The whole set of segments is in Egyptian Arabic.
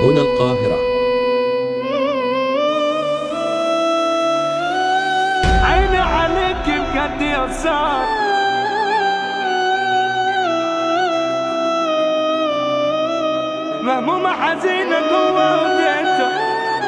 هنا القاهرة عيني عليك بجد يا صار مهمومة حزينة جوا وديتها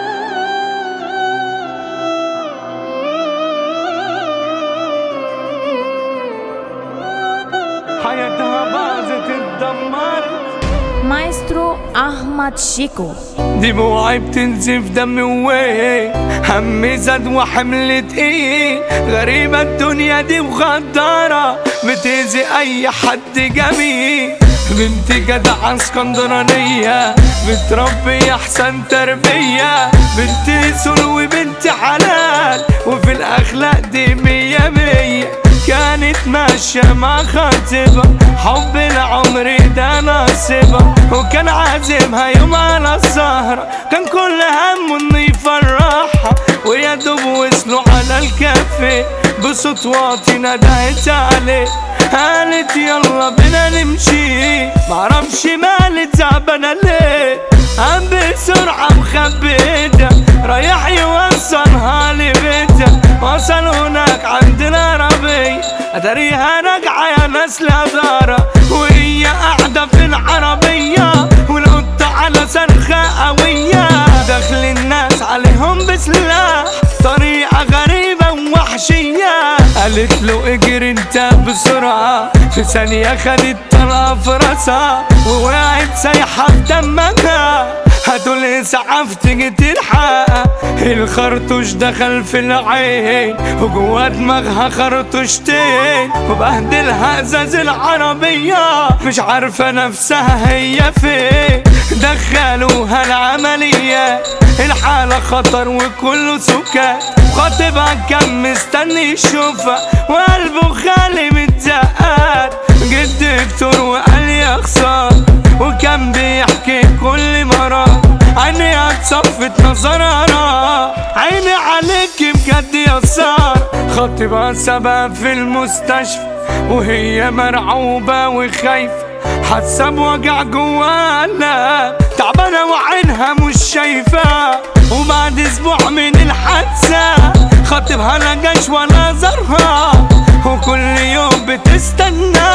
حياتها باظت اتدمرت مايسترو أحمد شيكو دموعي بتنزف دمي وين همي زاد وحمل تقيل غريبة الدنيا دي وغدارة بتأذي أي حد جميل بنتي جدعة اسكندرانية بتربي أحسن تربية بنتي سلو بنت حلال وفي الأخلاق دي مية مية كانت ماشية مع خطيبها حب العمر ده نصيبها وكان عازمها يوم على السهرة كان كل همه انه يفرحها ويا دوب وصلوا على الكافيه بصوت واطي ندهت عليه قالت يلا بينا نمشي معرفش مالي تعبانة ليه قام بسرعة مخبيتها رايح يوصلها لبيتها وصل هناك عندنا عربية اتاريها راجعة يا ناس لدارة وهي قاعدة في العربية والقطة على صرخة قوية دخل الناس عليهم بسلاح طريقة غريبة ووحشية قالت له اجري انت بسرعة في ثانية خدت طلقة في راسها ووقعت سايحة في دمها هاتوا الاسعاف تيجي تلحق الخرطوش دخل في العين وجوا دماغها خرطوشتين وبهدلها ازاز العربية مش عارفة نفسها هي فين دخلوها العملية الحالة خطر وكله سكات خاطبها كان مستني يشوفها وقلبه خالي من الدقات جد دكتور وقال يا خسارة وكان بيحكي كل مرة عيني اتصفت نظرها عيني عليك بجد يا سار خطيبها سبب في المستشفى وهي مرعوبة وخايفة حاسة بوجع جواها تعبانة وعينها مش شايفة وبعد اسبوع من الحادثة خطيبها لا جاش ولا زارها وكل يوم بتستنى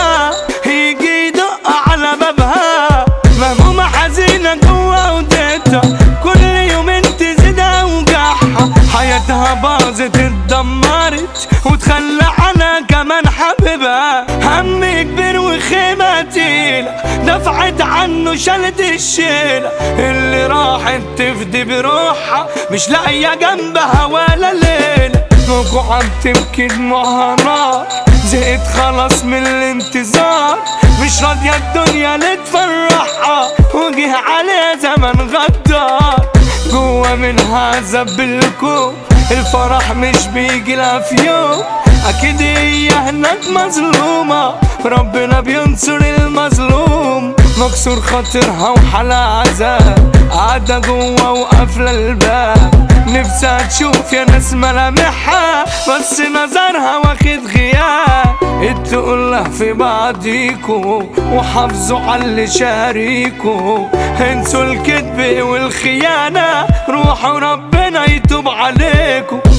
يجي يدق على بابها مهمومة حزينة جوا وديتها كل يوم تزيد اوجعها حياتها باظت اتدمرت وتخلى عنها كمان حبيبها هم كبير وخيمة تقيلة دفعت عنه شالت الشيلة اللي راحت تفدي بروحها مش لاقية جنبها ولا ليلة موجوعة عم تبكي دموعها نار زهقت خلاص من الانتظار مش راضية الدنيا اللي تفرحها وجه عليها زمن غدار جوا منها عذاب الكون الفرح مش بيجي لها في يوم اكيد هي هناك مظلومة ربنا بينصر المظلوم مكسور خاطرها وحلا عذاب قاعدة جوا وقافلة الباب نفسها تشوف يا ناس ملامحها بس نظرها واخد غياب اتقوا الله في بعضيكوا وحافظوا على اللي شاريكوا انسوا الكذب والخيانة روحوا ربنا يتوب عليكوا